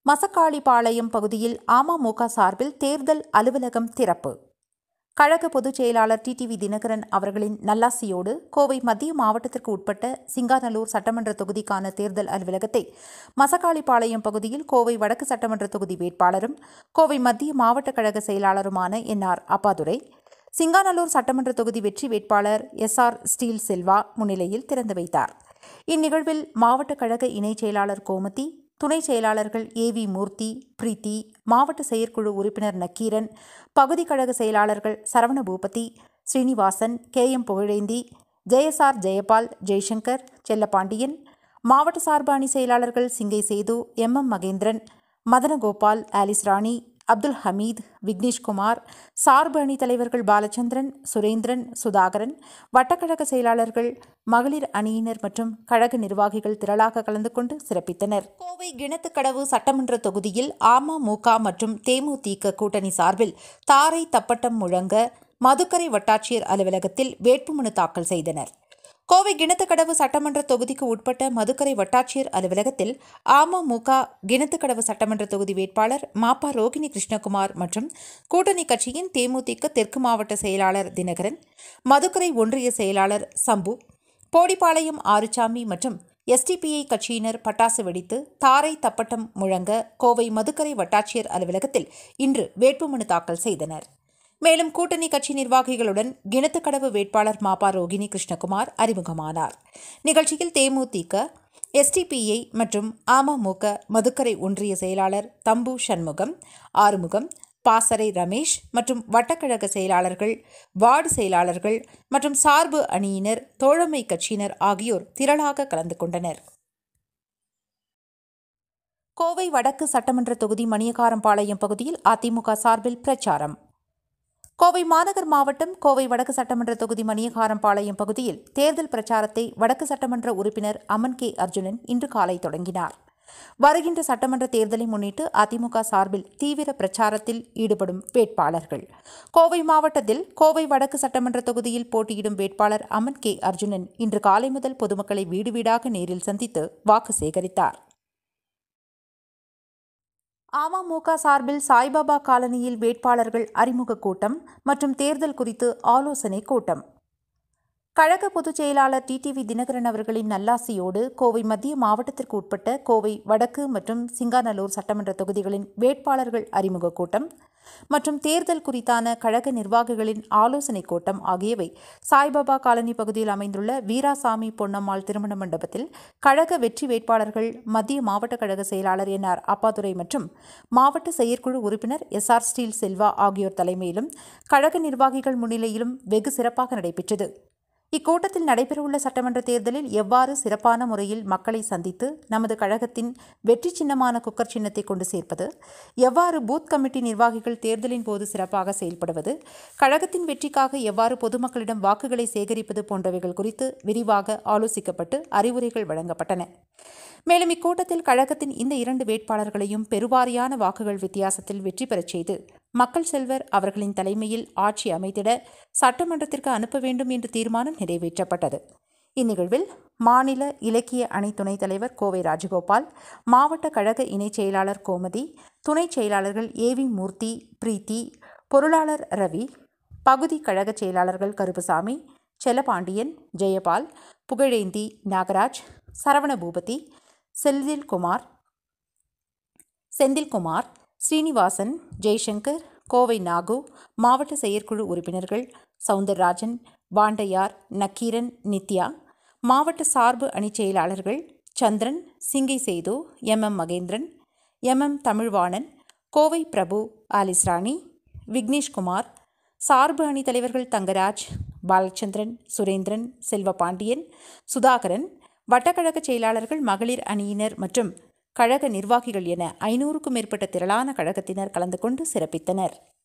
மசக்காளிபாளையம் பகுதியில் அமமுக சார்பில் தேர்தல் அலுவலகம் திறப்பு கழக பொதுச் செயலாளர் டிடிவி தினகரன் அவர்களின் நல்லாசியோடு கோவை மத்திய மாவட்டத்திற்கு உட்பட்ட சிங்காநல்லூர் சட்டமன்ற தொகுதிக்கான தேர்தல் அலுவலகத்தை மசக்காளிபாளையம் பகுதியில் கோவை வடக்கு சட்டமன்ற தொகுதி வேட்பாளரும் கோவை மத்திய மாவட்ட கழக செயலாளருமான என் ஆர் அப்பாதுரை சிங்காநல்லூர் சட்டமன்ற தொகுதி வெற்றி வேட்பாளர் எஸ் ஆர் ஸ்டீல் செல்வா முன்னிலையில் திறந்து வைத்தார் இந்நிகழ்வில் மாவட்ட கழக இணைச் செயலாளர் கோமதி துணை செயலாளர்கள் ஏ வி மூர்த்தி பிரீத்தி மாவட்ட செயற்குழு உறுப்பினர் நக்கீரன் பகுதி கழக செயலாளர்கள் சரவண பூபதி ஸ்ரீனிவாசன் கே எம் புகழேந்தி ஜெயசார் ஜெயபால் ஜெய்சங்கர் செல்லப்பாண்டியன் மாவட்ட சார்பு அணி செயலாளர்கள் Singai Sethu M M Mahendran Madhanagopal Alice Rani Abdul Hameed Vigneshkumar சார்பு அணி தலைவர்கள் பாலச்சந்திரன் சுரேந்திரன் சுதாகரன் வட்டக்கழக செயலாளர்கள் மகளிர் அணியினர் மற்றும் கழக நிர்வாகிகள் திரளாக கலந்து கொண்டு சிறப்பித்தனர் கோவை கிணத்துக்கடவு சட்டமன்ற தொகுதியில் அமமுக மற்றும் தேமுதிக கூட்டணி சார்பில் தாரை தப்பட்டம் முழங்க மதுக்கரை வட்டாட்சியர் அலுவலகத்தில் வேட்புமனு தாக்கல் செய்தனர் கோவை கிணத்துக்கடவு சட்டமன்ற தொகுதிக்கு உட்பட்ட மதுக்கரை வட்டாட்சியர் அலுவலகத்தில் அமமுக கிணத்துக்கடவு சட்டமன்ற தொகுதி வேட்பாளர் மாப்பா ரோகிணி கிருஷ்ணகுமார் மற்றும் கூட்டணி கட்சியின் தேமுதிக தெற்கு மாவட்ட செயலாளர் தினகரன் மதுக்கரை ஒன்றிய செயலாளர் சம்பு போடிப்பாளையம் ஆறுசாமி மற்றும் எஸ்டிபிஐ கட்சியினர் பட்டாசு வெடித்து தாரை தப்பட்டம் முழங்க கோவை மதுக்கரை வட்டாட்சியர் அலுவலகத்தில் இன்று வேட்புமனு தாக்கல் செய்தனர் மேலும் கூட்டணி கட்சி நிர்வாகிகளுடன் கிணத்துக்கடவு வேட்பாளர் மாப்பா ரோகிணி கிருஷ்ணகுமார் அறிமுகமானார் நிகழ்ச்சியில் தேமுதிக எஸ்டிபிஐ மற்றும் அமமுக மதுக்கரை ஒன்றிய செயலாளர் தம்பு சண்முகம் ஆறுமுகம் பாசறை ரமேஷ் மற்றும் வட்டக்கழக செயலாளர்கள் வார்டு செயலாளர்கள் மற்றும் சார்பு அணியினர் தோழமை கட்சியினர் ஆகியோர் திரளாக கலந்து கொண்டனர் கோவை வடக்கு சட்டமன்ற தொகுதி மணியக்காரம்பாளையம் பகுதியில் அதிமுக சார்பில் பிரச்சாரம் கோவை மாநகர் மாவட்டம் கோவை வடக்கு சட்டமன்ற தொகுதி மணியகாரம்பாளையம் பகுதியில் தேர்தல் பிரச்சாரத்தை வடக்கு சட்டமன்ற உறுப்பினர் அமன் கே அர்ஜுனன் இன்று காலை தொடங்கினார் வருகின்ற சட்டமன்ற தேர்தலை முன்னிட்டு அதிமுக சார்பில் தீவிர பிரச்சாரத்தில் ஈடுபடும் வேட்பாளர்கள் கோவை மாவட்டத்தில் கோவை வடக்கு சட்டமன்ற தொகுதியில் போட்டியிடும் வேட்பாளர் அமன் கே அர்ஜுனன் இன்று காலை முதல் பொதுமக்களை வீடு வீடாக நேரில் சந்தித்து வாக்கு சேகரித்தார் அமமுக சார்பில் சாய்பாபா காலனியில் வேட்பாளர்கள் அறிமுக கூட்டம் மற்றும் தேர்தல் குறித்து ஆலோசனை கூட்டம் கழக பொதுச் செயலாளர் டிடிவி தினகரன் அவர்களின் நல்லாசியோடு கோவை மத்திய மாவட்டத்திற்கு உட்பட்ட கோவை வடக்கு மற்றும் சிங்காநல்லூர் சட்டமன்ற தொகுதிகளின் வேட்பாளர்கள் அறிமுக கூட்டம் மற்றும் தேர்தல் குறித்தான கழக நிர்வாகிகளின் ஆலோசனைக் கூட்டம் ஆகியவை சாய்பாபா காலனி பகுதியில் அமைந்துள்ள வீராசாமி பொன்னம்மாள் திருமண மண்டபத்தில் கழக வெற்றி வேட்பாளர்கள் மத்திய மாவட்ட கழக செயலாளர் என் ஆர் அப்பாதுரை மற்றும் மாவட்ட செயற்குழு உறுப்பினர் எஸ் ஆர் ஸ்டீல் செல்வா ஆகியோர் தலைமையிலும் கழக நிர்வாகிகள் முன்னிலையிலும் வெகு சிறப்பாக நடைபெற்றது இக்கூட்டத்தில் நடைபெறவுள்ள சட்டமன்ற தேர்தலில் எவ்வாறு சிறப்பான முறையில் மக்களை சந்தித்து நமது கழகத்தின் வெற்றி சின்னமான குக்கர் சின்னத்தை கொண்டு சேர்ப்பது எவ்வாறு பூத் கமிட்டி நிர்வாகிகள் தேர்தலின் போது சிறப்பாக செயல்படுவது கழகத்தின் வெற்றிக்காக எவ்வாறு பொதுமக்களிடம் வாக்குகளை சேகரிப்பது போன்றவைகள் குறித்து விரிவாக ஆலோசிக்கப்பட்டு அறிவுரைகள் வழங்கப்பட்டன மேலும் இக்கூட்டத்தில் கழகத்தின் இந்த இரண்டு வேட்பாளர்களையும் பெருவாரியான வாக்குகள் வித்தியாசத்தில் வெற்றி பெறச் செய்து மக்கள் செல்வர் அவர்களின் தலைமையில் ஆட்சி அமைத்திட சட்டமன்றத்திற்கு அனுப்ப வேண்டும் என்ற தீர்மானம் நிறைவேற்றப்பட்டது இந்நிகழ்வில் மாநில இலக்கிய அணி துணைத் தலைவர் கோவை ராஜகோபால் மாவட்ட கழக இணைச் செயலாளர் கோமதி துணைச் செயலாளர்கள் ஏ வி மூர்த்தி பிரீத்தி பொருளாளர் ரவி பகுதி கழக செயலாளர்கள் கருப்புசாமி செல்லபாண்டியன் ஜெயபால் புகழேந்தி நாகராஜ் சரவண பூபதி செல்தில்குமார் செந்தில்குமார் ஸ்ரீனிவாசன் ஜெய்சங்கர் கோவை நாகு மாவட்ட செயற்குழு உறுப்பினர்கள் சவுந்தரராஜன் வாண்டையார் நக்கீரன் நித்யா மாவட்ட சார்பு அணிச் செயலாளர்கள் Chandran Singai Sethu M M Mahendran M M Tamilvanan Kovai Prabhu Alice Rani Vigneshkumar சார்பு அணி தலைவர்கள் தங்கராஜ் பாலச்சந்திரன் சுரேந்திரன் செல்வபாண்டியன் சுதாகரன் வட்டக்கழக செயலாளர்கள் மகளிர் அணியினர் மற்றும் கழக நிர்வாகிகள் என ஐநூறுக்கும் மேற்பட்ட திரளான கழகத்தினர் கலந்து கொண்டு சிறப்பித்தனர்